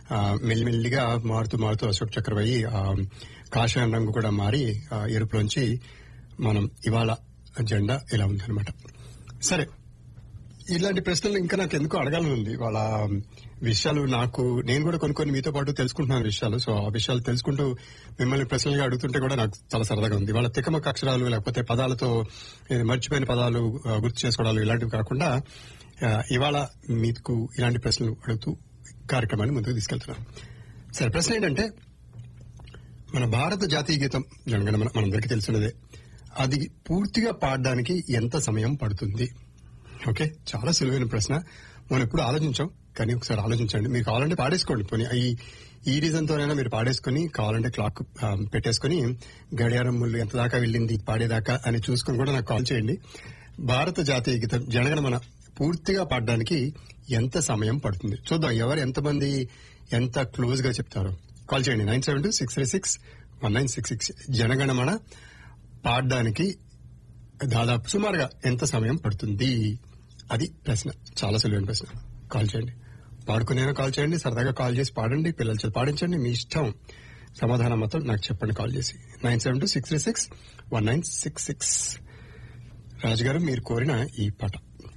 ఆ, మెల్లిమెల్లిగా మారుతూ మారుతూ అశోక్ చక్రం అయ్యి ఆ, కాషాయం రంగు కూడా మారి ఆ, ఎరుపులోంచి మనం ఇవాళ జెండా ఇలా ఉందన్నమాట సరే ఇలాంటి ప్రశ్నలు ఇంకా నాకు ఎందుకో అడగాలని ఉంది వాళ్ళ విషయాలు నాకు నేను కూడా కొన్ని కొన్ని మీతో పాటు తెలుసుకుంటున్నాను విషయాలు సో ఆ విషయాలు తెలుసుకుంటూ మిమ్మల్ని ప్రశ్నలుగా అడుగుతుంటే కూడా నాకు చాలా సరదాగా ఉంది వాళ్ళ తికమక అక్షరాలు లేకపోతే పదాలతో ఏ, మర్చిపోయిన పదాలు ఆ, గుర్తు చేసుకోవడాలు ఇలాంటివి కాకుండా ఆ, ఇవాళ మీకు ఇలాంటి ప్రశ్నలు అడుగుతూ కార్యక్రమాన్ని ముందుకు తీసుకెళ్తున్నాను సరే ప్రశ్న ఏంటంటే మన భారత జాతీయ గీతం జనగణమన మనందరికీ తెలిసినదే అది పూర్తిగా పాడడానికి ఎంత సమయం పడుతుంది ఓకే చాలా సులువైన ప్రశ్న మనం ఎప్పుడు ఆలోచించాం కానీ ఒకసారి ఆలోచించండి మీరు కావాలంటే పాడేసుకోండి పోనీ ఈ ఈ రీజన్ తోనైనా మీరు పాడేసుకుని కావాలంటే క్లాక్ ఆ, పెట్టేసుకుని గడియారం ముళ్ళు ఎంత దాకా వెళ్ళింది పాడేదాకా అని చూసుకుని కూడా నాకు కాల్ చేయండి భారత జాతీయ గీతం జనగణమన పూర్తిగా పాడడానికి ఎంత సమయం పడుతుంది చూద్దాం ఎవరు ఎంతమంది ఎంత క్లోజ్ గా చెప్తారో కాల్ చేయండి nine seven two six three six one nine six six Janaganamana పాడడానికి దాదాపు సుమారుగా ఎంత సమయం పడుతుంది అది ప్రశ్న చాలా సులువైన ప్రశ్న కాల్ చేయండి పాడుకునేనా కాల్ చేయండి సరదాగా కాల్ చేసి పాడండి పిల్లల చేత పాడించండి మీ ఇష్టం సమాధానం మాత్రం నాకు చెప్పండి కాల్ చేసి nine seven two six three six one nine six six రాజుగారు మీరు కోరిన ఈ పాట